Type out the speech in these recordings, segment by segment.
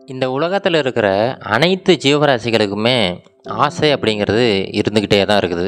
இந்த உலகத்தில் இருக்கிற அனைத்து ஜீவராசிகளுக்குமே ஆசை அப்படிங்கிறது இருந்துக்கிட்டே தான் இருக்குது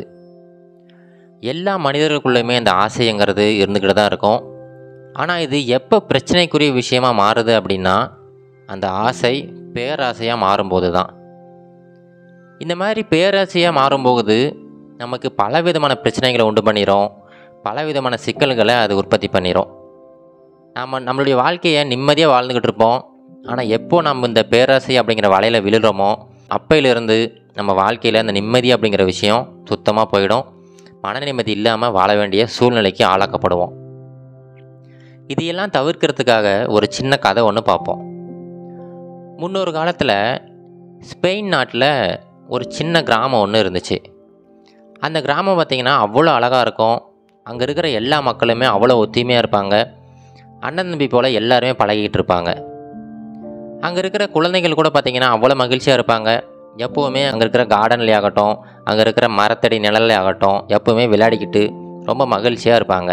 எல்லா மனிதர்களுக்குள்ளேயுமே இந்த ஆசைங்கிறது இருந்துக்கிட்டு தான் இருக்கும் ஆனால் இது எப்போ பிரச்சனைக்குரிய விஷயமா மாறுது அப்படின்னா அந்த ஆசை பேராசையாக மாறும்போது தான் இந்த மாதிரி பேராசையாக மாறும்போது நமக்கு பல விதமான பிரச்சனைகளை உண்டு பண்ணிடும் பல விதமான சிக்கல்களை அது உற்பத்தி பண்ணிடும் நாம் நம்மளுடைய வாழ்க்கையை நிம்மதியாக வாழ்ந்துக்கிட்டு இருப்போம் ஆனால் எப்போ நம்ம இந்த பேராசை அப்படிங்கிற வலையில் விழுறோமோ அப்பையிலிருந்து நம்ம வாழ்க்கையில் அந்த நிம்மதி அப்படிங்கிற விஷயம் சுத்தமாக போயிடும் மன நிம்மதி இல்லாமல் வாழ வேண்டிய சூழ்நிலைக்கு ஆளாக்கப்படுவோம் இதையெல்லாம் தவிர்க்கிறதுக்காக ஒரு சின்ன கதை ஒன்று பார்ப்போம் முன்னொரு காலத்தில் ஸ்பெயின் நாட்டில் ஒரு சின்ன கிராமம் ஒன்று இருந்துச்சு அந்த கிராமம் பார்த்திங்கன்னா அவ்வளோ அழகாக இருக்கும் அங்கே இருக்கிற எல்லா மக்களுமே அவ்வளோ ஒத்துமையாக இருப்பாங்க அண்ணன் தம்பி போல் எல்லாருமே பழகிட்டு இருப்பாங்க அங்கே இருக்கிற குழந்தைகள் கூட பார்த்திங்கன்னா அவ்வளோ மகிழ்ச்சியாக இருப்பாங்க எப்போவுமே அங்கே இருக்கிற கார்டன்லேயே ஆகட்டும் அங்கே இருக்கிற மரத்தடி நிழல்லே ஆகட்டும் எப்போவுமே விளையாடிக்கிட்டு ரொம்ப மகிழ்ச்சியாக இருப்பாங்க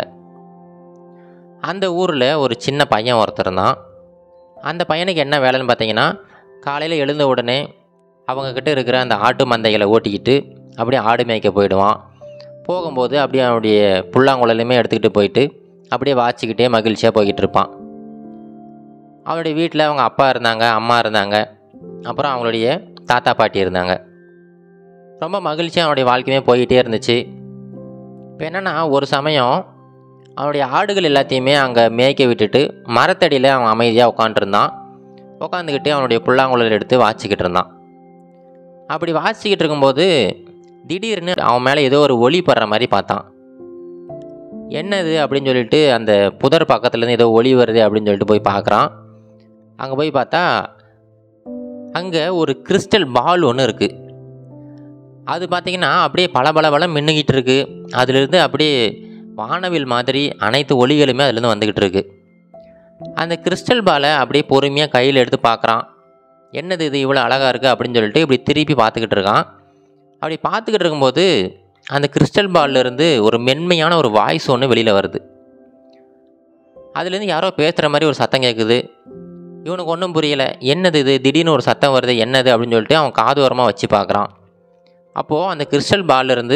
அந்த ஊரில் ஒரு சின்ன பையன் ஒருத்தர் தான் அந்த பையனுக்கு என்ன வேலைன்னு பார்த்தீங்கன்னா காலையில் எழுந்த உடனே அவங்கக்கிட்ட இருக்கிற அந்த ஆட்டு மந்தைகளை ஓட்டிக்கிட்டு அப்படியே ஆடு மேய்க்க போயிடுவான் போகும்போது அப்படியே அவனுடைய புல்லாங்குழலுமே எடுத்துக்கிட்டு போயிட்டு அப்படியே வாச்சிக்கிட்டே மகிழ்ச்சியாக போய்கிட்டு இருப்பான் அவனுடைய வீட்டில் அவங்க அப்பா இருந்தாங்க அம்மா இருந்தாங்க அப்புறம் அவங்களுடைய தாத்தா பாட்டி இருந்தாங்க ரொம்ப மகிழ்ச்சியாக அவனுடைய வாழ்க்கையுமே போய்கிட்டே இருந்துச்சு இப்போ என்னென்னா ஒரு சமயம் அவனுடைய ஆடுகள் எல்லாத்தையுமே அங்கே மேய்க்க விட்டுட்டு மரத்தடியில் அவன் அமைதியாக உட்காண்ட்ருந்தான் உட்காந்துக்கிட்டு அவனுடைய புல்லாங்குழல் எடுத்து வாச்சிக்கிட்டு இருந்தான் அப்படி வாசிக்கிட்டு இருக்கும்போது திடீர்னு அவன் மேலே ஏதோ ஒரு ஒளி படுற மாதிரி பார்த்தான் என்னது அப்படின்னு சொல்லிட்டு அந்த புதர் பக்கத்துலேருந்து ஏதோ ஒளி வருது அப்படின்னு சொல்லிட்டு போய் பார்க்குறான் அங்கே போய் பார்த்தா அங்கே ஒரு கிறிஸ்டல் பால் ஒன்று இருக்குது அது பார்த்திங்கன்னா அப்படியே பல பல பலம் மின்னுக்கிட்டு இருக்கு அதுலேருந்து அப்படியே வானவில் மாதிரி அனைத்து ஒளிகளுமே அதுலேருந்து வந்துக்கிட்டு இருக்கு அந்த கிறிஸ்டல் பாலை அப்படியே பொறுமையாக கையில் எடுத்து பார்க்குறான் என்னது இது இவ்வளோ அழகாக இருக்குது அப்படின்னு சொல்லிட்டு இப்படி திருப்பி பார்த்துக்கிட்டு இருக்கான் அப்படி பார்த்துக்கிட்டு இருக்கும்போது அந்த கிறிஸ்டல் பால்லேருந்து ஒரு மென்மையான ஒரு வாய்ஸ் ஒன்று வெளியில் வருது அதுலேருந்து யாரோ பேசுகிற மாதிரி ஒரு சத்தம் கேட்குது இவனுக்கு ஒன்றும் புரியலை என்னது இது திடீர்னு ஒரு சத்தம் வருது என்னது அப்படின்னு சொல்லிட்டு அவன் காது ஓரமாக வச்சு பார்க்குறான் அப்போது அந்த கிறிஸ்டல் பால்லேருந்து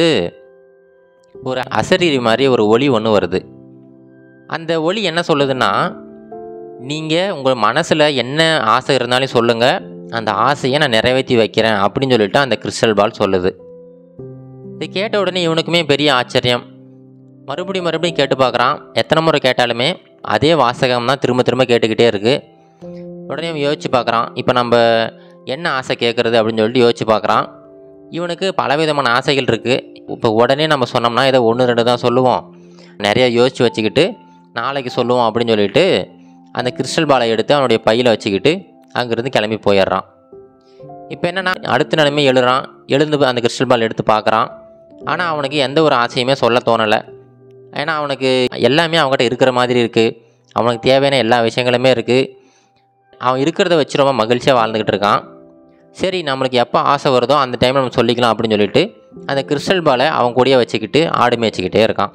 ஒரு அசரீரி மாதிரி ஒரு ஒளி ஒன்று வருது அந்த ஒளி என்ன சொல்லுதுன்னா நீங்கள் உங்கள் மனசில் என்ன ஆசை இருந்தாலும் சொல்லுங்கள் அந்த ஆசையை நான் நிறைவேற்றி வைக்கிறேன் அப்படின்னு சொல்லிட்டு அந்த கிறிஸ்டல் பால் சொல்லுது இது கேட்ட உடனே இவனுக்குமே பெரிய ஆச்சரியம் மறுபடியும் மறுபடியும் கேட்டு பார்க்குறான் எத்தனை முறை கேட்டாலுமே அதே வாசகம் தான் திரும்ப திரும்ப கேட்டுக்கிட்டே இருக்குது உடனே அவன் யோசிச்சு பார்க்குறான் இப்போ நம்ம என்ன ஆசை கேட்குறது அப்படின்னு சொல்லிட்டு யோசிச்சு பார்க்குறான் இவனுக்கு பலவிதமான ஆசைகள் இருக்குது இப்போ உடனே நம்ம சொன்னோம்னா ஏதோ ஒன்று ரெண்டு தான் சொல்லுவோம் நிறைய யோசித்து வச்சுக்கிட்டு நாளைக்கு சொல்லுவோம் அப்படின்னு சொல்லிட்டு அந்த கிறிஸ்டல் பாலை எடுத்து அவனுடைய பையில் வச்சுக்கிட்டு அங்கேருந்து கிளம்பி போயிடுறான் இப்போ என்னென்னா அடுத்த நிலைமை எழுறான் எழுந்து அந்த கிறிஸ்டல் பால் எடுத்து பார்க்குறான் ஆனால் அவனுக்கு எந்த ஒரு ஆசையுமே சொல்ல தோணலை ஏன்னா அவனுக்கு எல்லாமே அவங்ககிட்ட இருக்கிற மாதிரி இருக்குது அவனுக்கு தேவையான எல்லா விஷயங்களுமே இருக்குது அவன் இருக்கிறத வச்சு ரொம்ப மகிழ்ச்சியாக வாழ்ந்துக்கிட்டு இருக்கான் சரி நம்மளுக்கு எப்போ ஆசை வருதோ அந்த டைமில் நம்ம சொல்லிக்கலாம் அப்படின்னு சொல்லிட்டு அந்த கிறிஸ்டல் பாலை அவன் கூடயே வச்சுக்கிட்டு ஆடு மேய்ச்சிக்கிட்டே இருக்கான்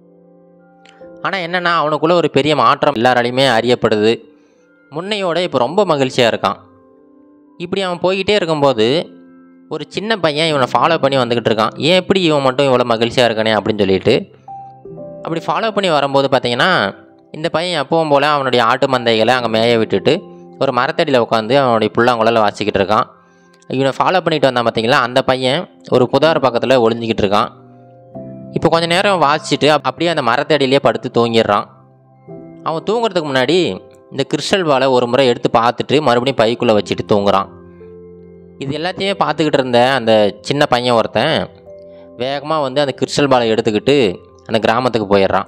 ஆனால் என்னென்னா அவனுக்குள்ளே ஒரு பெரிய மாற்றம் எல்லாராலையுமே அறியப்படுது முன்னையோட இப்போ ரொம்ப மகிழ்ச்சியாக இருக்கான் இப்படி அவன் போய்கிட்டே இருக்கும்போது ஒரு சின்ன பையன் இவனை ஃபாலோ பண்ணி வந்துக்கிட்டு இருக்கான் ஏன் எப்படி இவன் மட்டும் இவ்வளோ மகிழ்ச்சியாக இருக்கானே அப்படின்னு சொல்லிட்டு அப்படி ஃபாலோ பண்ணி வரும்போது பார்த்தீங்கன்னா இந்த பையன் எப்பவும் போல் அவனுடைய ஆட்டு மந்தைகளை அங்கே மேய விட்டுட்டு ஒரு மரத்தடியில் உட்காந்து அவனுடைய புல்லாங்குழல வாசிக்கிட்டு இருக்கான் இவனை ஃபாலோ பண்ணிட்டு வந்தான் பார்த்தீங்களா அந்த பையன் ஒரு புதார் பக்கத்தில் ஒளிஞ்சிக்கிட்டு இருக்கான் இப்போ கொஞ்ச நேரம் வாசிச்சுட்டு அப்படியே அந்த மரத்தடியிலே படுத்து தூங்கிடுறான் அவன் தூங்குறதுக்கு முன்னாடி இந்த கிறிஸ்டல் பாலை ஒரு முறை எடுத்து பார்த்துட்டு மறுபடியும் பைக்குள்ளே வச்சுட்டு தூங்குறான் இது எல்லாத்தையுமே பார்த்துக்கிட்டு இருந்த அந்த சின்ன பையன் ஒருத்தன் வேகமாக வந்து அந்த கிறிஸ்டல் பாலை எடுத்துக்கிட்டு அந்த கிராமத்துக்கு போயிடுறான்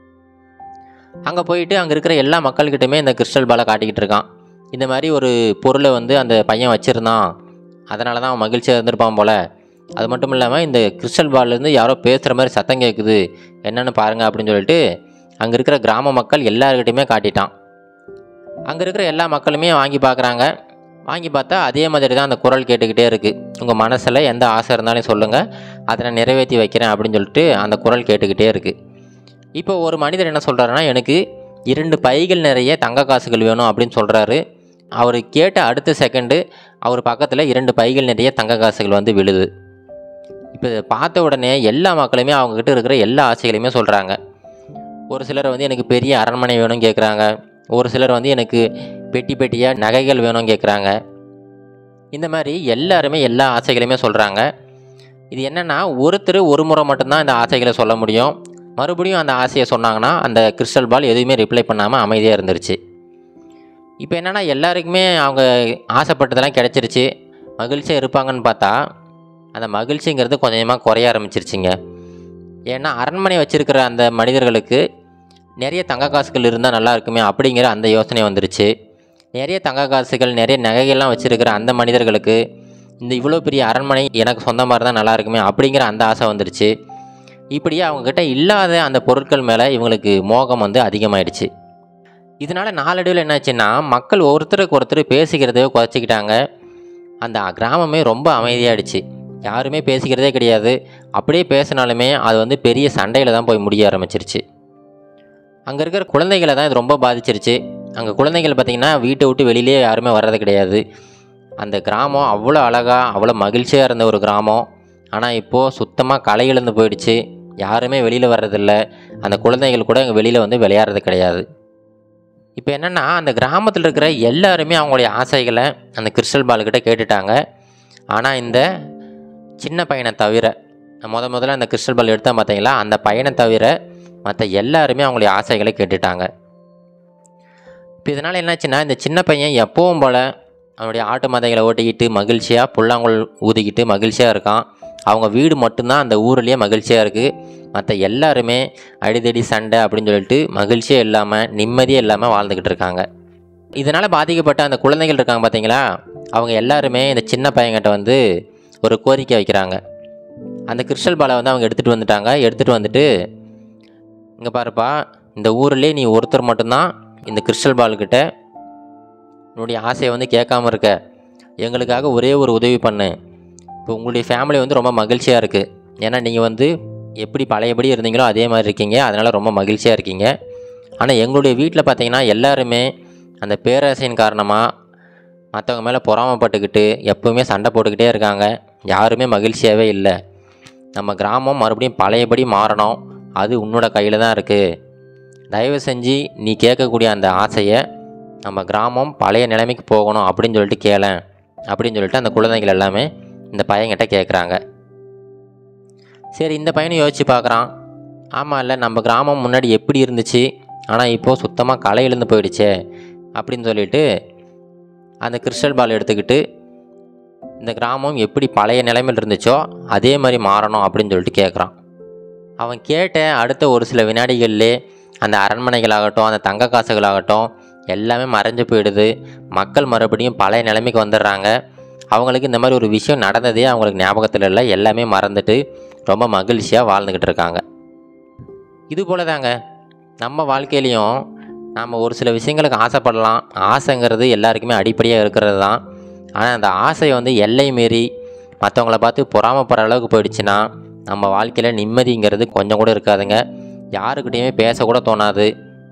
அங்கே போயிட்டு அங்கே இருக்கிற எல்லா மக்கள்கிட்டையுமே இந்த கிறிஸ்டல் பாலை காட்டிக்கிட்டு இருக்கான் இந்த மாதிரி ஒரு பொருளை வந்து அந்த பையன் வச்சுருந்தான் அதனால தான் அவன் மகிழ்ச்சியாக இருந்திருப்பான் போல் அது மட்டும் இல்லாமல் இந்த கிறிஸ்டல் பால்லேருந்து யாரோ பேசுகிற மாதிரி சத்தம் கேட்குது என்னென்னு பாருங்கள் அப்படின்னு சொல்லிட்டு அங்கே இருக்கிற கிராம மக்கள் எல்லாருக்கிட்டையுமே காட்டிட்டான் அங்கே இருக்கிற எல்லா மக்களுமே வாங்கி பார்க்குறாங்க வாங்கி பார்த்தா அதே மாதிரி தான் அந்த குரல் கேட்டுக்கிட்டே இருக்குது உங்கள் மனசில் எந்த ஆசை இருந்தாலும் சொல்லுங்கள் அதை நான் நிறைவேற்றி வைக்கிறேன் அப்படின்னு சொல்லிட்டு அந்த குரல் கேட்டுக்கிட்டே இருக்குது இப்போ ஒரு மனிதர் என்ன சொல்கிறாருன்னா எனக்கு இரண்டு பைகள் நிறைய தங்க காசுகள் வேணும் அப்படின்னு சொல்கிறாரு அவர் கேட்ட அடுத்த செகண்டு அவர் பக்கத்தில் இரண்டு பைகள் நிறைய தங்க காசுகள் வந்து விழுது இப்போ இதை பார்த்த உடனே எல்லா மக்களுமே அவங்கக்கிட்ட இருக்கிற எல்லா ஆசைகளையுமே சொல்கிறாங்க ஒரு சிலர் வந்து எனக்கு பெரிய அரண்மனை வேணும்னு கேட்குறாங்க ஒரு சிலர் வந்து எனக்கு பெட்டி பெட்டியாக நகைகள் வேணும்னு கேட்குறாங்க இந்த மாதிரி எல்லாருமே எல்லா ஆசைகளையுமே சொல்கிறாங்க இது என்னென்னா ஒருத்தர் ஒரு முறை மட்டும்தான் இந்த ஆசைகளை சொல்ல முடியும் மறுபடியும் அந்த ஆசையை சொன்னாங்கன்னா அந்த கிறிஸ்டல் பால் எதுவுமே ரிப்ளை பண்ணாமல் அமைதியாக இருந்துருச்சு இப்போ என்னென்னா எல்லாருக்குமே அவங்க ஆசைப்பட்டதெல்லாம் கிடச்சிருச்சு மகிழ்ச்சியாக இருப்பாங்கன்னு பார்த்தா அந்த மகிழ்ச்சிங்கிறது கொஞ்சமாக குறைய ஆரம்பிச்சிருச்சுங்க ஏன்னா அரண்மனை வச்சுருக்கிற அந்த மனிதர்களுக்கு நிறைய தங்க காசுகள் இருந்தால் நல்லா இருக்குமே அப்படிங்கிற அந்த யோசனை வந்துருச்சு நிறைய தங்க காசுகள் நிறைய நகைகள்லாம் வச்சுருக்கிற அந்த மனிதர்களுக்கு இந்த இவ்வளோ பெரிய அரண்மனை எனக்கு சொந்தமாக இருந்தால் நல்லா இருக்குமே அப்படிங்கிற அந்த ஆசை வந்துருச்சு இப்படியே அவங்கக்கிட்ட இல்லாத அந்த பொருட்கள் மேலே இவங்களுக்கு மோகம் வந்து அதிகமாயிடுச்சு இதனால் நாளடைவில் என்னாச்சுன்னா மக்கள் ஒருத்தருக்கு ஒருத்தர் பேசிக்கிறதே குறைச்சிக்கிட்டாங்க அந்த கிராமமே ரொம்ப அமைதியாயிடுச்சு யாருமே பேசிக்கிறதே கிடையாது அப்படியே பேசினாலுமே அது வந்து பெரிய சண்டையில் தான் போய் முடிய ஆரம்பிச்சிருச்சு அங்கே இருக்கிற குழந்தைகளை தான் இது ரொம்ப பாதிச்சிருச்சு அங்கே குழந்தைகள் பார்த்திங்கன்னா வீட்டை விட்டு வெளியிலே யாருமே வர்றது கிடையாது அந்த கிராமம் அவ்வளோ அழகாக அவ்வளோ மகிழ்ச்சியாக இருந்த ஒரு கிராமம் ஆனால் இப்போது சுத்தமாக களை இழந்து போயிடுச்சு யாருமே வெளியில் வர்றதில்ல அந்த குழந்தைகள் கூட இங்கே வெளியில் வந்து விளையாடுறது கிடையாது இப்போ என்னென்னா அந்த கிராமத்தில் இருக்கிற எல்லாருமே அவங்களுடைய ஆசைகளை அந்த கிறிஸ்டல் பால்கிட்ட கேட்டுட்டாங்க ஆனால் இந்த சின்ன பையனை தவிர முத முதல்ல அந்த கிறிஸ்டல் பால் எடுத்தான் பார்த்தீங்களா அந்த பையனை தவிர மற்ற எல்லாருமே அவங்களுடைய ஆசைகளை கேட்டுட்டாங்க இப்போ இதனால் என்னாச்சுன்னா இந்த சின்ன பையன் எப்பவும் போல் அவனுடைய ஆட்டு மதைகளை ஓட்டிக்கிட்டு மகிழ்ச்சியாக புல்லாங்குழல் ஊதிக்கிட்டு மகிழ்ச்சியாக இருக்கான் அவங்க வீடு மட்டும்தான் அந்த ஊர்லேயே மகிழ்ச்சியாக இருக்குது மற்ற எல்லாருமே அடிதடி சண்டை அப்படின்னு சொல்லிட்டு மகிழ்ச்சியே இல்லாமல் நிம்மதியே இல்லாமல் வாழ்ந்துக்கிட்டு இருக்காங்க இதனால் பாதிக்கப்பட்ட அந்த குழந்தைகள் இருக்காங்க பார்த்தீங்களா அவங்க எல்லாருமே இந்த சின்ன பையன்கிட்ட வந்து ஒரு கோரிக்கை வைக்கிறாங்க அந்த கிறிஸ்டல் பாலை வந்து அவங்க எடுத்துகிட்டு வந்துட்டாங்க எடுத்துகிட்டு வந்துட்டு இங்கே பாருப்பா இந்த ஊர்லேயே நீ ஒருத்தர் மட்டும்தான் இந்த கிறிஸ்டல் பால்கிட்ட உன்னுடைய ஆசையை வந்து கேட்காம இருக்க எங்களுக்காக ஒரே ஒரு உதவி பண்ணு இப்போ உங்களுடைய ஃபேமிலி வந்து ரொம்ப மகிழ்ச்சியாக இருக்குது ஏன்னா நீங்கள் வந்து எப்படி பழையபடி இருந்தீங்களோ அதே மாதிரி இருக்கீங்க அதனால் ரொம்ப மகிழ்ச்சியாக இருக்கீங்க ஆனால் எங்களுடைய வீட்டில் பார்த்தீங்கன்னா எல்லாருமே அந்த பேராசையின் காரணமாக மற்றவங்க மேலே பொறாமப்பட்டுக்கிட்டு எப்பவுமே சண்டை போட்டுக்கிட்டே இருக்காங்க யாருமே மகிழ்ச்சியாகவே இல்லை நம்ம கிராமம் மறுபடியும் பழையபடி மாறணும் அது உன்னோட கையில் தான் இருக்குது தயவு செஞ்சு நீ கேட்கக்கூடிய அந்த ஆசையை நம்ம கிராமம் பழைய நிலைமைக்கு போகணும் அப்படின்னு சொல்லிட்டு கேளேன் அப்படின்னு சொல்லிட்டு அந்த குழந்தைகள் எல்லாமே இந்த பையன்கிட்ட கேட்குறாங்க சரி இந்த பையனும் யோசித்து பார்க்குறான் ஆமாம் இல்லை நம்ம கிராமம் முன்னாடி எப்படி இருந்துச்சு ஆனால் இப்போது சுத்தமாக களை இழந்து போயிடுச்சே அப்படின்னு சொல்லிட்டு அந்த கிறிஸ்டல் பால் எடுத்துக்கிட்டு இந்த கிராமம் எப்படி பழைய நிலைமையில் இருந்துச்சோ அதே மாதிரி மாறணும் அப்படின்னு சொல்லிட்டு கேட்குறான் அவன் கேட்ட அடுத்த ஒரு சில வினாடிகள்லே அந்த அரண்மனைகளாகட்டும் அந்த தங்க காசுகளாகட்டும் எல்லாமே மறைஞ்சு போயிடுது மக்கள் மறுபடியும் பழைய நிலைமைக்கு வந்துடுறாங்க அவங்களுக்கு இந்த மாதிரி ஒரு விஷயம் நடந்ததே அவங்களுக்கு ஞாபகத்தில் இல்லை எல்லாமே மறந்துட்டு ரொம்ப மகிழ்ச்சியாக வாழ்ந்துக்கிட்டு இருக்காங்க இது போல தாங்க நம்ம வாழ்க்கையிலையும் நாம் ஒரு சில விஷயங்களுக்கு ஆசைப்படலாம் ஆசைங்கிறது எல்லாருக்குமே அடிப்படையாக இருக்கிறது தான் ஆனால் அந்த ஆசை வந்து எல்லை மீறி மற்றவங்கள பார்த்து பொறாமப்படுற அளவுக்கு போயிடுச்சுன்னா நம்ம வாழ்க்கையில் நிம்மதிங்கிறது கொஞ்சம் கூட இருக்காதுங்க யாருக்கிட்டேயுமே பேசக்கூட தோணாது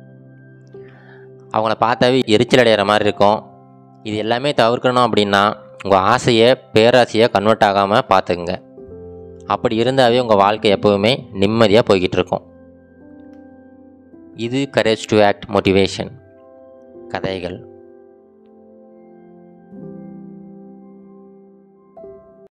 அவங்கள பார்த்தாவே எரிச்சல் அடைகிற மாதிரி இருக்கும் இது எல்லாமே தவிர்க்கணும் அப்படின்னா உங்கள் ஆசையை பேராசையாக கன்வெர்ட் ஆகாமல் பார்த்துக்குங்க அப்படி இருந்தாவே உங்கள் வாழ்க்கை எப்போவுமே நிம்மதியாக போய்கிட்டு இருக்கும் இது கரேஜ் டு ஆக்ட் மோட்டிவேஷன் கதைகள்